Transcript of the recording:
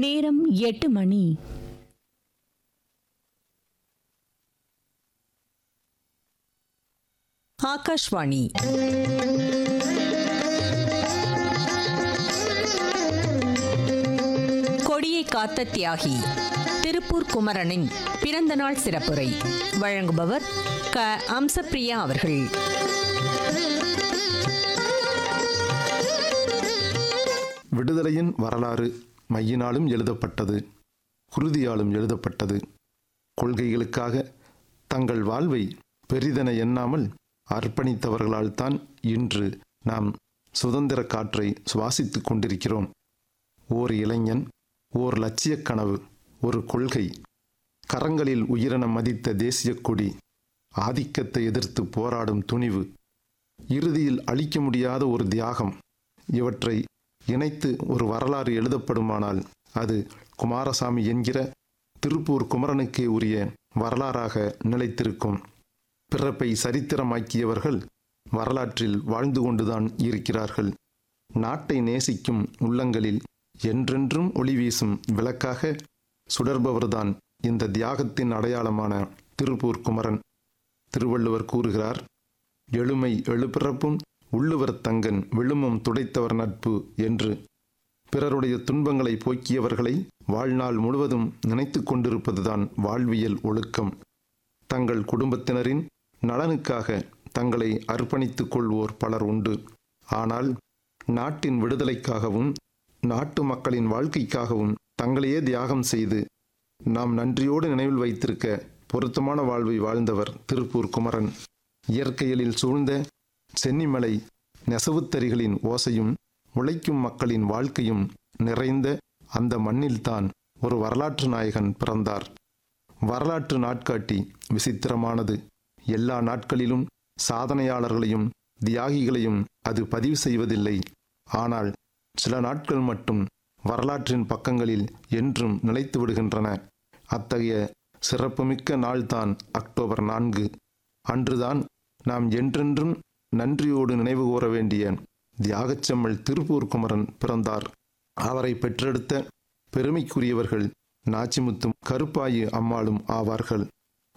நேரம் எட்டு மணி ஆகாஷ்வாணி கொடியை காத்த தியாகி திருப்பூர் குமரனின் பிறந்த நாள் சிறப்புரை வழங்குபவர் க அம்சப்பிரியா அவர்கள் விடுதலையின் வரலாறு மையினாலும் எழுதப்பட்டது குருதியாலும் எழுதப்பட்டது கொள்கைகளுக்காக தங்கள் வாழ்வை பெரிதென எண்ணாமல் அர்ப்பணித்தவர்களால் தான் இன்று நாம் சுதந்திர காற்றை சுவாசித்துக் கொண்டிருக்கிறோம் ஓர் இளைஞன் ஓர் லட்சியக் கனவு ஒரு கொள்கை கரங்களில் உயிரென மதித்த தேசியக் கொடி ஆதிக்கத்தை எதிர்த்து போராடும் துணிவு இறுதியில் அழிக்க முடியாத ஒரு தியாகம் இவற்றை இணைத்து ஒரு வரலாறு எழுதப்படுமானால் அது குமாரசாமி என்கிற திருப்பூர் குமரனுக்கே உரிய வரலாறாக நிலைத்திருக்கும் பிறப்பை சரித்திரமாக்கியவர்கள் வரலாற்றில் வாழ்ந்து கொண்டுதான் இருக்கிறார்கள் நாட்டை நேசிக்கும் உள்ளங்களில் என்றென்றும் ஒளி வீசும் விளக்காக சுடர்பவர்தான் இந்த தியாகத்தின் அடையாளமான திருப்பூர் குமரன் திருவள்ளுவர் கூறுகிறார் எழுமை எழுபிறப்பும் உள்ளுவர் தங்கன் விழுமம் துடைத்தவர் நட்பு என்று பிறருடைய துன்பங்களை போக்கியவர்களை வாழ்நாள் முழுவதும் நினைத்து கொண்டிருப்பதுதான் வாழ்வியல் ஒழுக்கம் தங்கள் குடும்பத்தினரின் நலனுக்காக தங்களை அர்ப்பணித்துக் கொள்வோர் பலர் உண்டு ஆனால் நாட்டின் விடுதலைக்காகவும் நாட்டு மக்களின் வாழ்க்கைக்காகவும் தங்களையே தியாகம் செய்து நாம் நன்றியோடு நினைவில் வைத்திருக்க பொருத்தமான வாழ்வை வாழ்ந்தவர் திருப்பூர் குமரன் இயற்கையலில் சூழ்ந்த சென்னிமலை நெசவுத்தறிகளின் ஓசையும் உழைக்கும் மக்களின் வாழ்க்கையும் நிறைந்த அந்த மண்ணில்தான் ஒரு வரலாற்று நாயகன் பிறந்தார் வரலாற்று நாட்காட்டி விசித்திரமானது எல்லா நாட்களிலும் சாதனையாளர்களையும் தியாகிகளையும் அது பதிவு செய்வதில்லை ஆனால் சில நாட்கள் மட்டும் வரலாற்றின் பக்கங்களில் என்றும் நிலைத்து விடுகின்றன அத்தகைய சிறப்புமிக்க நாள்தான் அக்டோபர் நான்கு அன்றுதான் நாம் என்றென்றும் நன்றியோடு நினைவு கூற வேண்டிய தியாகச்செம்மல் திருப்பூர் குமரன் பிறந்தார் அவரை பெற்றெடுத்த பெருமைக்குரியவர்கள் நாச்சிமுத்தும் கருப்பாயு அம்மாளும் ஆவார்கள்